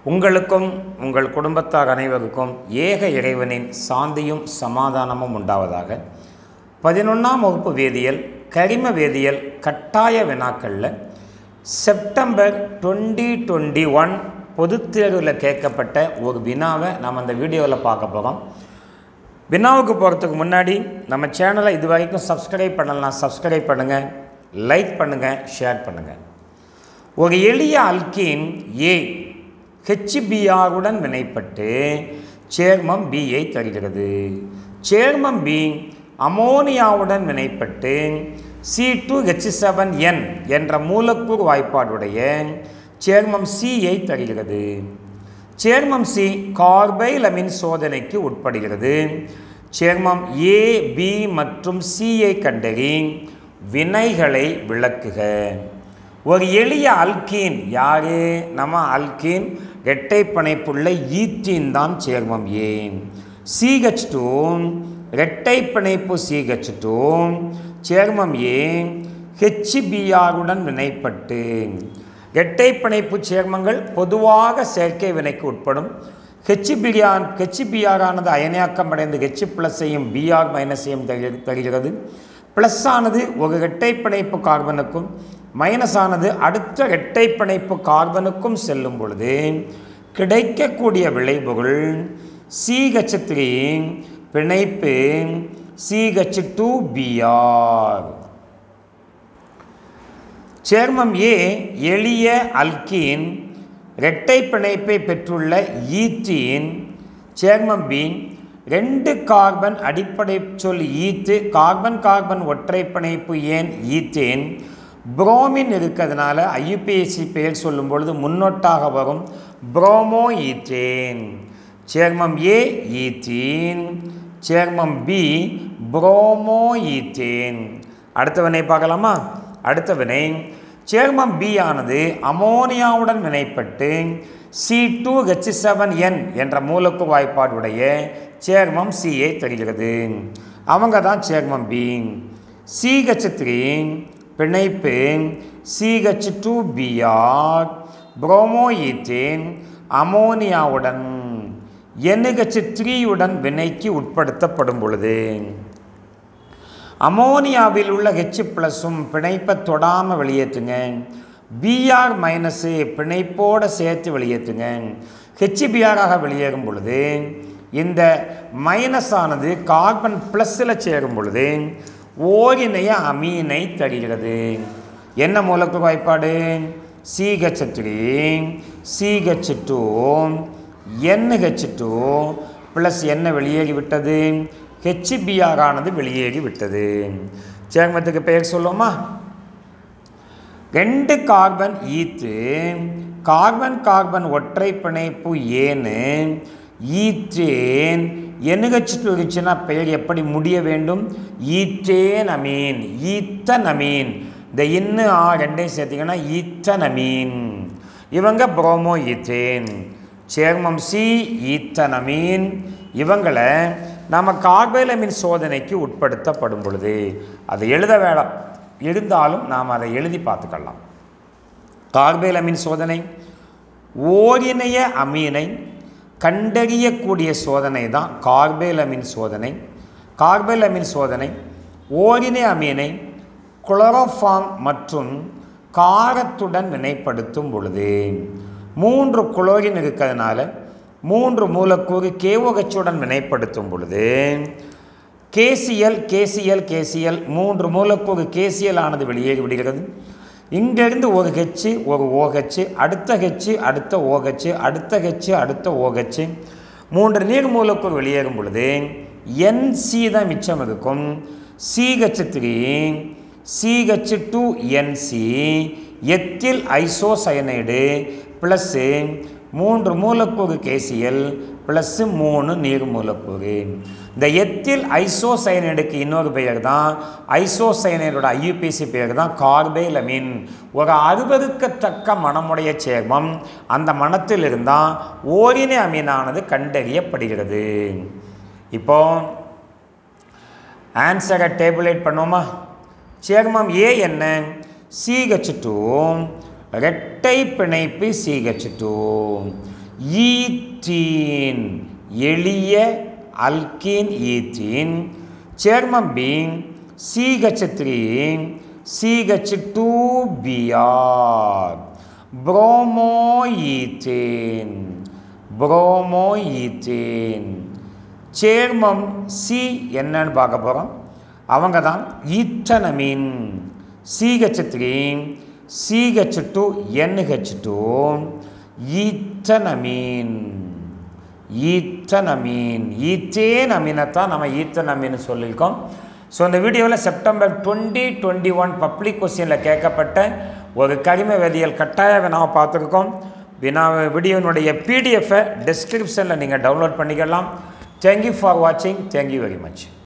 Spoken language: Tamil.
உங்களுக்கும் உங்கள் குடும்பத்தார் அனைவருக்கும் ஏக இறைவனின் சாந்தியும் சமாதானமும் உண்டாவதாக பதினொன்றாம் வகுப்பு வேதியியல் கரிம வேதியியல் கட்டாய வினாக்களில் செப்டம்பர் டுவெண்ட்டி டுவெண்ட்டி ஒன் பொதுத் தேர்வில் கேட்கப்பட்ட ஒரு வினாவை நம்ம அந்த வீடியோவில் பார்க்க போகிறோம் வினாவுக்கு போகிறதுக்கு முன்னாடி நம்ம சேனலை இது வரைக்கும் சப்ஸ்கிரைப் பண்ணலாம் சப்ஸ்கிரைப் பண்ணுங்கள் லைக் பண்ணுங்கள் ஷேர் பண்ணுங்கள் ஒரு எளிய அல்கீன் ஏ ஹெச்பிஆருடன் வினைப்பட்டு சேர்மம் பியை தருகிறது சேர்மம் பி அமோனியாவுடன் வினைப்பட்டு C two H seven N என்ற மூலக்கூறு வாய்ப்பாடுடைய சேர்மம் சியை தருகிறது சேர்மம் சி கார்பைலமின் சோதனைக்கு உட்படுகிறது சேர்மம் ஏ பி மற்றும் சியை கண்டறி வினைகளை விளக்குக ஒரு எளிய அல்கீன் யாரு நம்ம அல்கீன் இரட்டை பிணைப்புள்ள ஈத்தீன் தான் சேர்மம் ஏ சிஹெச் டூ இரட்டை பிணைப்பு சிஹெச் டூ சேர்மம் ஏ ஹெச்பிஆருடன் வினைப்பட்டு இரட்டை பிணைப்பு சேர்மங்கள் பொதுவாக செயற்கை வினைக்கு உட்படும் ஹெச்பிஆர் ஹெச்பிஆரானது அயனியாக்கம் அடைந்து ஹெச் ப்ளஸ்ஸையும் பிஆர் மைனஸையும் தருகிறது ப்ளஸ் ஆனது ஒரு இரட்டை பிணைப்பு கார்பனுக்கும் மைனஸ் ஆனது அடுத்த இரட்டை பிணைப்பு கார்பனுக்கும் செல்லும் பொழுது கிடைக்கக்கூடிய விளைபொருள் சிஹெச் த்ரீ பிணைப்பு சிஹெச் டூ பிஆர் சேர்மம் ஏ எளிய அல்கீன் இரட்டை பிணைப்பை பெற்றுள்ள ஈத்தீன் சேர்மம் பி ரெண்டு கார்பன் அடிப்படை சொல் ஈத்து கார்பன் கார்பன் ஒற்றை பிணைப்பு ஏன் ஈத்தேன் புரோமின் இருக்கிறதுனால ஐயுபிஎஸ்சி பெயர் சொல்லும் பொழுது முன்னொட்டாக வரும் புரோமோ ஈத்தேன் சேர்மம் ஏ ஈத்தீன் சேர்மம் பி புரோமோ ஈத்தேன் அடுத்த வினை பார்க்கலாமா அடுத்த வினை சேர்மம் பி ஆனது அமோனியாவுடன் வினைப்பட்டு C two H seven N என்ற மூலக்கு வாய்ப்பாடுடைய சேர்மம் சியை தருகிறது அவங்க தான் சேர்மம் பி சிஹெச் த்ரீ பிணைப்பு சிஹெச் டூ பிஆர் புரோமோஈத்தேன் அமோனியாவுடன் என்ஹெச் த்ரீயுடன் வினைக்கு உட்படுத்தப்படும் பொழுது அமோனியாவில் உள்ள ஹெச் ப்ளஸும் பிணைப்பை தொடாமல் வெளியேற்றுங்க பிஆர் மைனஸு பிணைப்போடு சேர்த்து வெளியேற்றுங்க ஹெச்பிஆராக வெளியேறும் பொழுது இந்த மைனஸ் ஆனது கார்பன் ப்ளஸில் சேரும் பொழுது ஓரிணைய அமீனை தருகிறது என்ன மூலக்கூறு வாய்ப்பாடு CH three CH two NH two plus என்ன வெளியேறிவிட்டது ஹெச்பிஆர் ஆனது வெளியேறி விட்டது சேர்மத்துக்கு பெயர் சொல்லுமா ரெண்டு கார்பன் ஈத்து கார்பன் கார்பன் ஒற்றை பிணைப்பு ஏன்னு ஈத்தேன் என்ஹெச் டூ இருந்துச்சுன்னா பெயர் எப்படி முடிய வேண்டும் ஈத்தேன் அமீன் ஈத்தன் அமீன் இந்த இன்னு ஆ ரெண்டையும் சேர்த்திங்கன்னா ஈத்தன் அமீன் இவங்க புரோமோ ஈத்தேன் சேர்மம் சி ஈத்தனமீன் இவங்களை நாம் கார்பைலமின் சோதனைக்கு உட்படுத்தப்படும் பொழுது அதை எழுத வேண்டாம் இருந்தாலும் நாம் அதை எழுதி பார்த்துக்கலாம் கார்பைலமின் சோதனை ஓரிணைய அமீனை கண்டறியக்கூடிய சோதனை தான் கார்பைலமின் சோதனை கார்பைலமின் சோதனை ஓரிணைய அமீனை குளோரோஃபார்ம் மற்றும் காரத்துடன் வினைப்படுத்தும் பொழுது மூன்று குளோரின் இருக்கிறதுனால மூன்று மூலக்கூறு கேஓஹெச்சுடன் வினைப்படுத்தும் பொழுது கேசிஎல் கேசிஎல் கேசிஎல் மூன்று மூலக்கூறு கேசிஎல் ஆனது வெளியேறி விடுகிறது இங்கிருந்து ஒரு ஹெச்சு ஒரு ஓஹெச்சு அடுத்த ஹெச்சு அடுத்த ஓஹெச்சு அடுத்த ஹெச்சு அடுத்த ஓஹெச்சு மூன்று நீர் மூலக்கூறு வெளியேறும் பொழுது என்சி தான் மிச்சம் இருக்கும் CH three CH two NC ethyl isocyanide plus மூன்று மூலக்கூறு கேசியல் ப்ளஸ்ஸு மூணு நீர் மூலக்கூறு இந்த எத்தில் ஐசோசயனைடுக்கு இன்னொரு பெயர் தான் ஐசோசயனைடோட ஐயுபிசி பெயர் தான் கார்பைலமின் ஒரு அருவருக்கத்தக்க மனமுடைய சேர்மம் அந்த மனத்தில் இருந்தால் ஓரினை அமீனானது கண்டறியப்படுகிறது இப்போ ஆன்சரை டேபுலேட் பண்ணுவோமா சேர்மம் ஏ என்ன சிஹெச் டூ இரட்டை பிணைப்பு சிஹெச் டூ ஈத்தீன் எளிய அல்கீன் ஈத்தீன் சேர்மம் B CH three CH two BR bromo ethane bromo ethane சேர்மம் சி என்னன்னு பார்க்க போகிறோம் அவங்க தான் ethanamine CH three CH two NH two ethanamine ethanamine ethane அமீனைத்தான் நம்ம ஈத்தனமீன் சொல்லியிருக்கோம் ஸோ இந்த வீடியோவில் September twenty twenty one public கொஸ்டினில் கேட்கப்பட்ட ஒரு கரிம வேதியியல் கட்டாய வினாவை பார்த்துருக்கோம் வினா வீடியோனுடைய பிடிஎஃப்பை டிஸ்கிரிப்ஷனில் நீங்கள் டவுன்லோட் பண்ணிக்கலாம் தேங்க்யூ ஃபார் வாட்சிங் தேங்க்யூ வெரி மச்